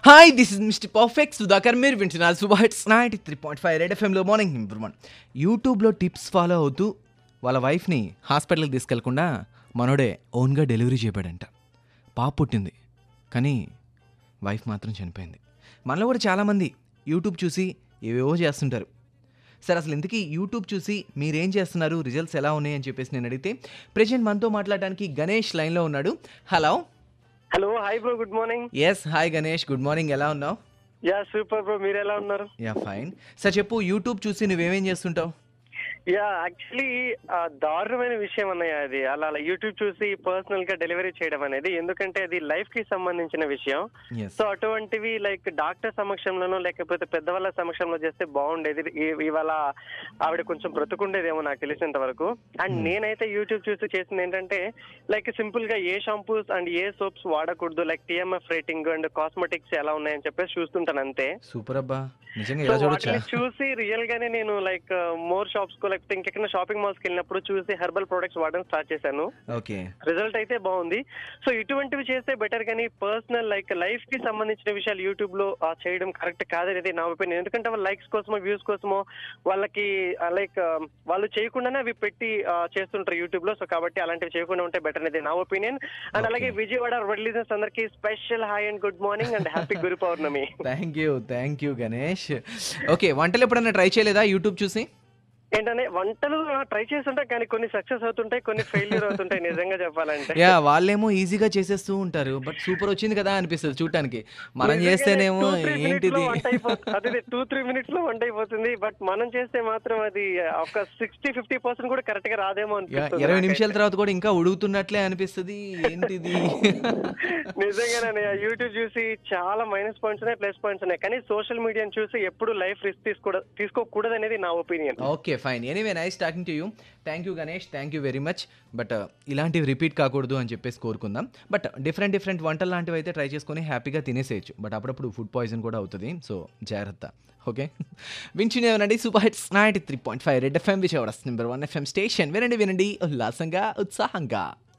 Hi this is mister perfect Sudhakar మీరు వింటున్నారు super hits ninety three point five red ఎఫ్ఎంలో morning improvement యూట్యూబ్లో tips follow అవుతూ వాళ్ళ వైఫ్ని హాస్పిటల్కి తీసుకెళ్లకుండా మనోడే ఓన్గా డెలివరీ చేయబడంట పాప పుట్టింది కానీ వైఫ్ మాత్రం చనిపోయింది మనలో కూడా చాలామంది యూట్యూబ్ చూసి ఏవేవో చేస్తుంటారు సరే అసలు ఇంతకీ యూట్యూబ్ చూసి మీరేం చేస్తున్నారు రిజల్ట్స్ ఎలా ఉన్నాయి అని చెప్పేసి నేను అడిగితే ప్రెజెంట్ మనతో మాట్లాడడానికి గణేష్ లైన్లో ఉన్నాడు hello hello hi bro good morning yes hi Ganesh good morning ఎలా ఉన్నావు యా సూపర్ బ్రో మీరు ఎలా ఉన్నారు యా ఫైన్ సార్ చెప్పు యూట్యూబ్ చూసి నువ్వేమేం చేస్తుంటావు యా యాక్చువల్లీ దారుణమైన విషయం అన్నయ్య అది అలా అలా యూట్యూబ్ చూసి పర్సనల్ గా డెలివరీ చేయడం అనేది ఎందుకంటే అది లైఫ్ కి సంబంధించిన విషయం ఎస్ సో అటువంటివి లైక్ డాక్టర్ సమక్షంలోనో లేకపోతే పెద్దవాళ్ళ సమక్షంలో చేస్తే బాగుండేది ఈ- ఇవాళ ఆవిడ కొంచెం బ్రతుకుండేదేమో నాకు తెలిసినంత వరకు అండ్ నేనైతే యూట్యూబ్ చూసి చేసింది ఏంటంటే లైక్ సింపుల్ గా a shampoos and a soaps వాడకూడదు like TMF rating and cosmetics ఎలా ఉన్నాయని చెప్పేసి చూస్తుంటాను అంతే సూపర్ అబ్బా నిజంగా సో ఇలా చూడొచ్చా వాటిని చూసి రియల్ గానే నేను లైక్ మోర్ షాప్స్ కు లేకపోతే ఇంకెక్కడ షాపింగ్ మాల్స్ కి వెళ్ళినప్పుడు చూసి హెర్బల్ ప్రొడక్ట్స్ వాడడం స్టార్ట్ చేశాను ఓకే రిజల్ట్ అయితే బాగుంది సో ఇటువంటివి చేస్తే బెటర్ కానీ పర్సనల్ లైక్ లైఫ్ కి సంబంధించిన విషయాలు యూట్యూబ్ లో ఆ, చేయడం కరెక్ట్ కాదనేది నా ఒపీనియన్ ఎందుకంటే వాళ్ళ లైక్స్ కోసమో వ్యూస్ కోసమో వాళ్ళకి లైక్ వాళ్ళు చేయకుండానే అవి పెట్టి ఆ, చేస్తుంటారు యూట్యూబ్ లో సో కాబట్టి అలాంటివి చేయకుండా ఉంటే బెటర్ అనేది నా ఒపీనియన్ అండ్ అలాగే Okay. విజయవాడ రిలీజెస్ అందరికి special hi and good morning and happy Guru Purnima thank you thank you Ganesh okay వంటలు ఎప్పుడన్నా ట్రై చేయలేదా యూట్యూబ్ చూసి ఏంటనే వంటలు ట్రై చేస్తుంటా కానీ కొన్ని సక్సెస్ అవుతుంటాయి కొన్ని ఫెయిల్యూర్ అవుతుంటాయి నిజంగా చెప్పాలంటే యా వాళ్ళేమో ఈజీగా చేసేస్తూ ఉంటారు బట్ సూపర్ వచ్చింది కదా అనిపిస్తుంది చూడటానికి మనం నిజంగానే చేస్తేనేమో two, three minutes ఏంటిది లో వంట అయిపోతుంది. అదే టూ త్రీ మినిట్స్ లో వంట అయిపోతుంది బట్ మనం చేస్తే మాత్రం అది ఒక సిక్స్టీ ఫిఫ్టీ పర్సెంట్ కూడా కరెక్ట్ గా రాదేమో యా, అనిపిస్తుంది ఇరవై నాకైతే. నిమిషాల తర్వాత కూడా ఇంకా ఉడుగుతున్నట్లే అనిపిస్తుంది ఏంటిది నిజంగానే యూట్యూబ్ చూసి చాలా మైనస్ పాయింట్స్ ఉన్నాయి ప్లస్ పాయింట్స్ ఉన్నాయి కానీ సోషల్ మీడియాని చూసి ఎప్పుడు లైఫ్ రిస్క్ తీసుకో తీసుకోకూడదు అనేది నా opinion okay fine anyway nice talking to you thank you Ganesh thank you very much but ఇలాంటివి రిపీట్ కాకూడదు అని చెప్పేసి కోరుకుందాం బట్ డిఫరెంట్ డిఫరెంట్ వంటలు లాంటివి అయితే ట్రై చేసుకొని హ్యాపీగా తినేసేయచ్చు బట్ అప్పుడప్పుడు ఫుడ్ పాయిజన్ కూడా అవుతుంది సో జాగ్రత్త ఓకే వింటున్నానండి super hits ninety three point five red FM Vijayawada number one FM station వినండి వినండి ఉల్లాసంగా ఉత్సాహంగా